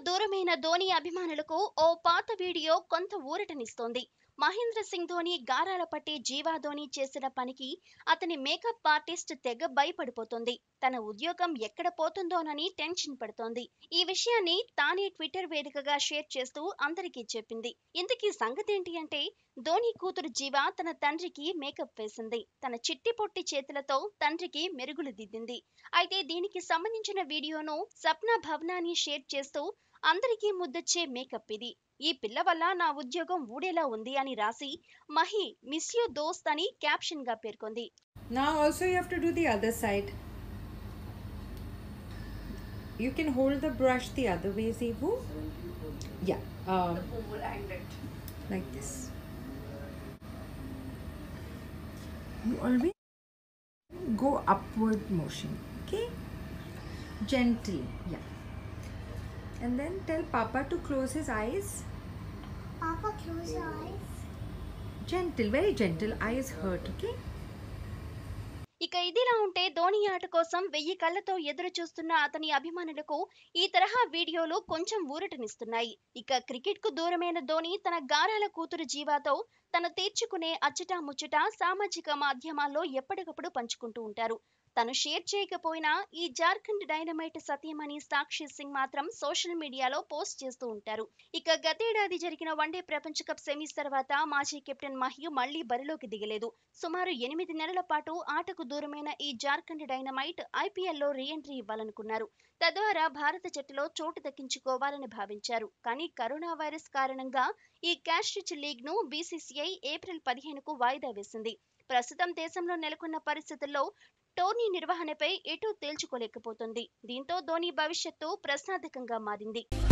దూరమైన ధోని అభిమానులకు ఓ పాత వీడియో కొంత ఊరటనిస్తోంది మహేంద్ర సింగ్ ధోని గారాల పట్టి జీవా ధోని చేసిన పనికి అతని మేకప్ ఆర్టిస్ట్ తెగ భయపడిపోతోంది తన ఉద్యోగం ఎక్కడ పోతుందోనని టెన్షన్ పడుతోంది ఈ విషయాన్ని తానే ట్విట్టర్ వేదికగా షేర్ చేస్తూ అందరికీ చెప్పింది ఇంతకీ సంగతేంటి అంటే ధోని కూతురు జీవ తన తండ్రికి మేకప్ వేసింది తన చిట్టి పొట్టి చేతులతో తండ్రికి మెరుగులు దిద్దింది అయితే దీనికి సంబంధించిన వీడియోను సప్న భవనాని షేర్ చేస్తూ అందరికీ ముద్దొచ్చే మేకప్ ఇది ఈ పిల్ల వల్ల నా ఉద్యోగం ఊడేలా ఉంది అని రాసి మహి మిస్ యూ దోస్త్ అని క్యాప్షన్ గా పేర్కొంది Now also you have to do the other side. You can hold the brush the other way, Zebu. Yeah. Um, like this. You always go upward motion. Okay. Gently. Yeah. And then tell Papa to close his eyes. Papa, close your eyes. Gentle, very gentle. Eyes hurt. Okay. ఇక ఇదిలా ఉంటే ధోని ఆట కోసం వెయ్యి కళ్ళతో ఎదురు చూస్తున్న అతని అభిమానులకు ఈ తరహా వీడియోలు కొంచెం ఊరటనిస్తున్నాయి ఇక క్రికెట్ కు దూరమైన ధోని తన గారాల కూతురు జీవాతో తను తీర్చుకునే అచ్చటా ముచ్చట సామాజిక మాధ్యమాల్లో ఎప్పటికప్పుడు పంచుకుంటూ ఉంటారు తను షేర్ చేయకపోయినా ఈ జార్ఖండ్ డైనమైట్ సతీమణి సాక్షి సింగ్ మాత్రం సోషల్ మీడియాలో పోస్ట్ చేస్తూ ఉంటారు ఇక గతేడాది జరిగిన వన్డే ప్రపంచ కప్ సెమీస్ తర్వాత మాజీ కెప్టెన్ మహ్యూ మళ్లీ బరిలోకి దిగలేదు సుమారు ఎనిమిది నెలల పాటు ఆటకు దూరమైన ఈ జార్ఖండ్ డైనమైట్ ఐపీఎల్లో రీఎంట్రీ ఇవ్వాలనుకున్నారు తద్వారా భారత జట్టులో చోటు దక్కించుకోవాలని భావించారు కానీ కరోనా వైరస్ కారణంగా ఈ క్యాష్ రిచ్ లీగ్ ను బీసీసీఐ ఏప్రిల్ పదిహేనుకు వాయిదా వేసింది ప్రస్తుతం దేశంలో నెలకొన్న పరిస్థితుల్లో టోర్నీ నిర్వహణపై ఎటూ తేల్చుకోలేకపోతుంది దీంతో ధోని భవిష్యత్తు ప్రశ్నార్థకంగా మారింది